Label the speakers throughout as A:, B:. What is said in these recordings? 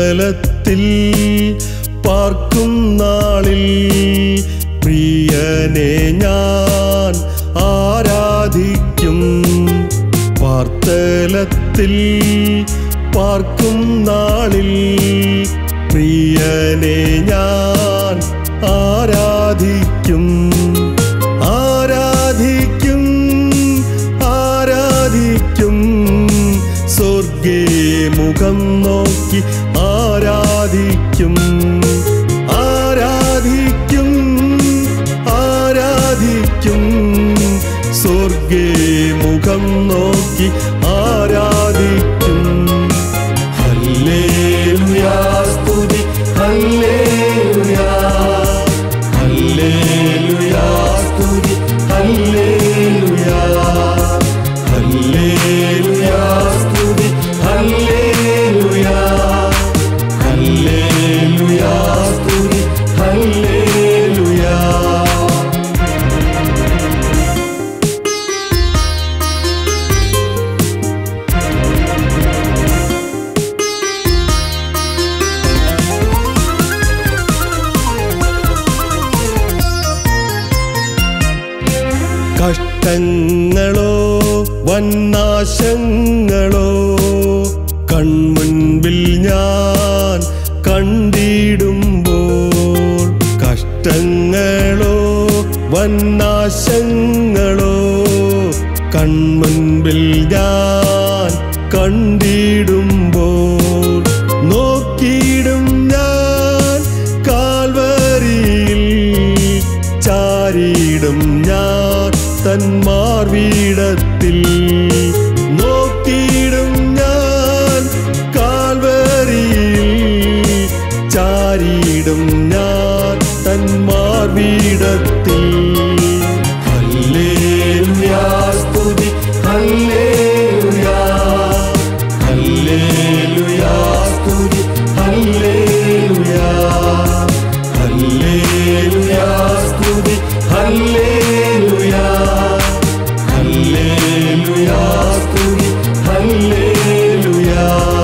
A: പാർത്തലത്തിൽ പാർക്കും നാളിൽ പ്രിയനെ ഞാൻ ആരാധിക്കും പാർത്തലത്തിൽ പാർക്കും നാളിൽ പ്രിയനെ ഞാൻ ആരാധിക്കും ആരാധിക്കും ആരാധിക്കും സ്വർഗേ മുഖം നോക്കി ആരാധിക്കും ആരാധിക്കും ആരാധിക്കും സ്വർഗേ മുഖം നോക്കി ആരാധിക്കും ഹല്ലേലൂയാ സ്തുതി ഹല്ലേലൂയാ ഹല്ലേലൂയാ സ്തുതി ഹല്ലേലൂയാ ഹല്ലേലൂയാ സ്തുതി ഹല്ലേലൂയാ ഹല്ലേലൂയാ സ്തുതി ഹല്ലേലൂയാ കഷ്ടങ്ങളോ വന്നാശങ്ങളോ കൺമുൻപിൽ ഞാൻ കണ്ടിടുമ്പോൾ കഷ്ടങ്ങളോ വന്നാശങ്ങളോ കൺമുൻപിൽ ഞാൻ കണ്ടിടുമ്പോൾ നോക്കിയിടും ഞാൻ കാൽവരിയിൽ ചാരിയിടും ഞാൻ തന്മാർവീടത്തിൽ നോക്കിയിടും ഞാൻ കാൽവരിയിൽ ചാരിയിടും ഞാൻ തന്മാർവീടത്തിൽ ഹല്ലേലൂയാ സ്തുതി ഹല്ലേലൂയാ ഹല്ലേലൂയാ സ്തുതി ഹല്ലേലൂയാ ഹല്ലേലൂയാ സ്തുതി ഹല്ലേലൂയാ ഹല്ലേലൂയാ സ്തുതി ഹല്ലേലൂയാ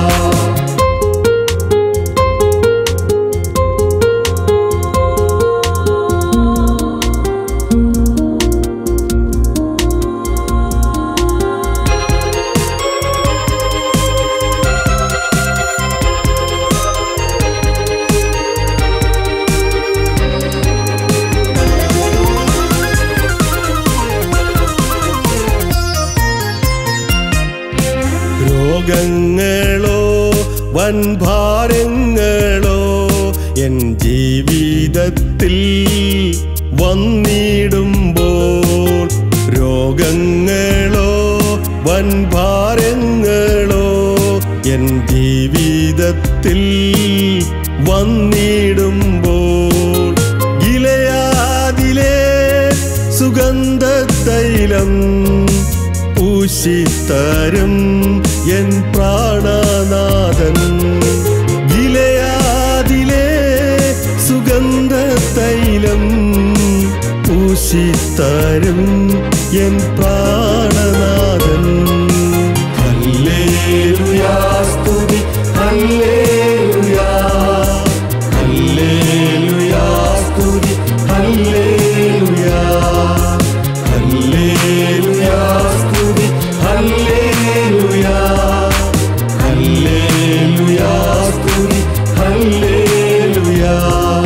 A: രോഗങ്ങളോ വൻഭാരങ്ങളോ എൻ ജീവിതത്തിൽ വന്നിടുമ്പോൾ രോഗങ്ങളോ വൻഭാരങ്ങളോ എൻ ജീവിതത്തിൽ വന്നിടുമ്പോൾ ഗിലയാദിലെ സുഗന്ധത്തൈലം പൂശിത്തരും എൻ പ്രാണനാഥൻ ഗിലയാദിലെ സുഗന്ധത്തൈലം പൂശിത്തരും എൻ പ്രാണനാഥൻ ഹല്ലേലൂയാ സ്തുതി ഹല്ലേലൂയാ ഹല്ലേലൂയാ സ്തുതി ഹല്ലേലൂയാ ഹല്ലേലൂയാ സ്തുതി ഹല്ലേലൂയാ ഹല്ലേലൂയാ സ്തുതി ഹല്ലേലൂയാ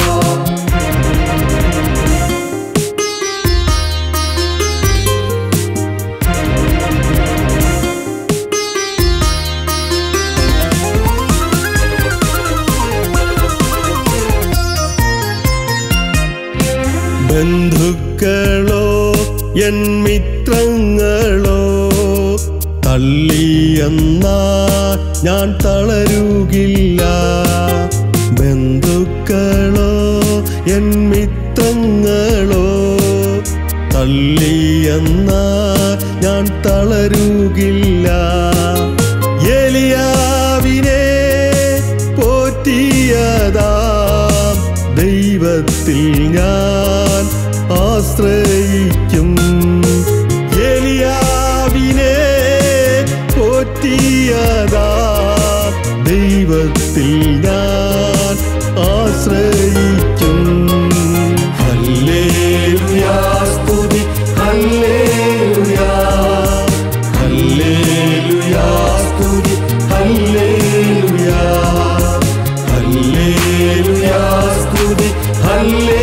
A: ബന്ധുക്കളോ എൻ മിത്രങ്ങളോ തള്ളിയെന്ന ഞാൻ തളരുകില്ല ബന്ധുക്കളോ എൻ മിത്രങ്ങളോ തള്ളിയെന്ന ഞാൻ തളരുകില്ല എലിയാവിനെ പോറ്റിയതാം ദൈവത്തിൽ ഞാൻ ആശ്രയിക്കും എലിയാവിനെ പോറ്റിയതാം ദൈവത്തിൽ ദൈവത്തിൽ ഞാൻ ആശ്രയിക്കും ഹല്ലേലൂയാ സ്തുതി ഹല്ലേലൂയാ ഹല്ലേലൂയാ സ്തുതി ഹല്ലേലൂയാ ഹല്ലേലൂയാ സ്തുതി ഹല്ലേലൂയാ